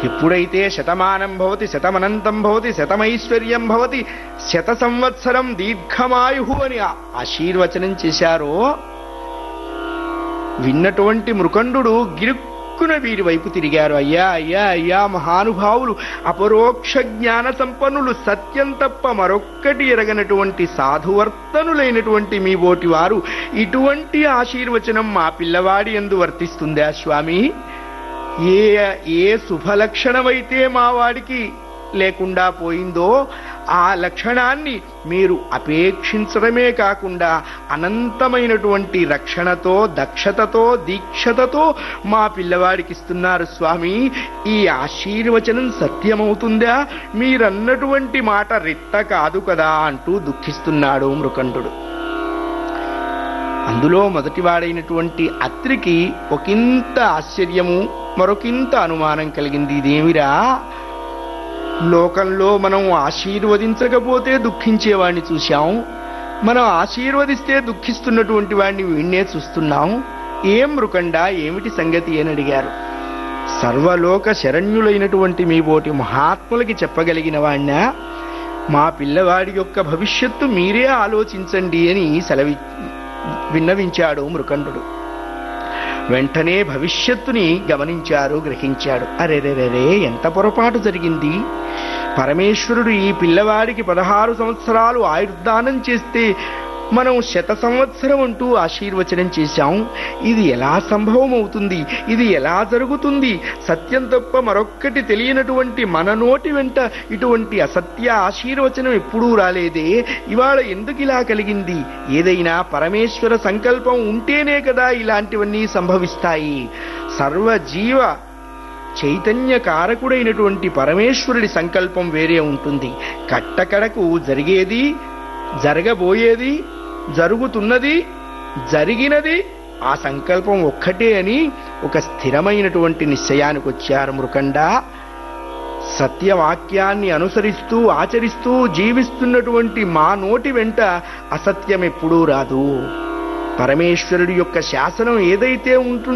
ఎప్పుడైతే శతమానం భవతి శతమనంతం భవతి శతమైశ్వర్యం భవతి శత సంవత్సరం దీర్ఘమాయు అని ఆ- ఆశీర్వచనం చేశారో విన్నటువంటి మృకండు గిరుక్కున వీరి వైపు తిరిగారు అయ్యా అయ్యా అయ్యా మహానుభావులు అపరోక్ష జ్ఞాన సంపన్నులు సత్యం తప్ప మరొక్కటి ఎరగనటువంటి సాధువర్తనులైనటువంటి మీ బోటి వారు ఇటువంటి ఆశీర్వచనం మా పిల్లవాడి ఎందు వర్తిస్తుందా స్వామి ఏ ఏ శుభలక్షణమైతే మా వాడికి లేకుండా పోయిందో ఆ లక్షణాన్ని మీరు అపేక్షించడమే కాకుండా అనంతమైనటువంటి రక్షణతో దక్షతతో దీక్షతతో మా పిల్లవాడికి ఇస్తున్నారు స్వామి ఈ ఆశీర్వచనం సత్యమవుతుందా మీరన్నటువంటి మాట రిట్ట కాదు కదా అంటూ దుఃఖిస్తున్నాడు మృకంఠుడు అందులో మొదటివాడైనటువంటి అత్రికి ఒకంత ఆశ్చర్యము మరొకింత అనుమానం కలిగింది ఇదేమిరా లోకంలో మనం ఆశీర్వదించకపోతే దుఃఖించేవాడిని చూశాం మనం ఆశీర్వదిస్తే దుఃఖిస్తున్నటువంటి వాడిని వీణ్ణే చూస్తున్నాం ఏం మృకండా ఏమిటి సంగతి అని అడిగారు సర్వలోక శరణ్యులైనటువంటి మీ బోటి మహాత్ములకి చెప్పగలిగిన వాణ్ణా మా పిల్లవాడి యొక్క భవిష్యత్తు మీరే ఆలోచించండి అని సెలవి విన్నవించాడు మృకండు వెంటనే భవిష్యత్తుని గమనించారు గ్రహించాడు అరెరెరెరే ఎంత పొరపాటు జరిగింది పరమేశ్వరుడు ఈ పిల్లవాడికి పదహారు సంవత్సరాలు ఆయుర్దానం చేస్తే మనం శత సంవత్సరం అంటూ ఆశీర్వచనం చేశాం ఇది ఎలా సంభవం అవుతుంది ఇది ఎలా జరుగుతుంది సత్యం తప్ప మరొక్కటి తెలియనటువంటి మన నోటి వెంట ఇటువంటి అసత్య ఆశీర్వచనం ఎప్పుడూ రాలేదే ఇవాళ ఎందుకు ఇలా కలిగింది ఏదైనా పరమేశ్వర సంకల్పం ఉంటేనే కదా ఇలాంటివన్నీ సంభవిస్తాయి సర్వజీవ చైతన్య కారకుడైనటువంటి పరమేశ్వరుడి సంకల్పం వేరే ఉంటుంది కట్టకడకు జరిగేది జరగబోయేది జరుగుతున్నది జరిగినది ఆ సంకల్పం ఒక్కటే అని ఒక స్థిరమైనటువంటి నిశ్చయానికి వచ్చారు మృకండ సత్యవాక్యాన్ని అనుసరిస్తూ ఆచరిస్తూ జీవిస్తున్నటువంటి మా నోటి వెంట అసత్యం ఎప్పుడూ రాదు పరమేశ్వరుడి యొక్క శాసనం ఏదైతే ఉంటుందో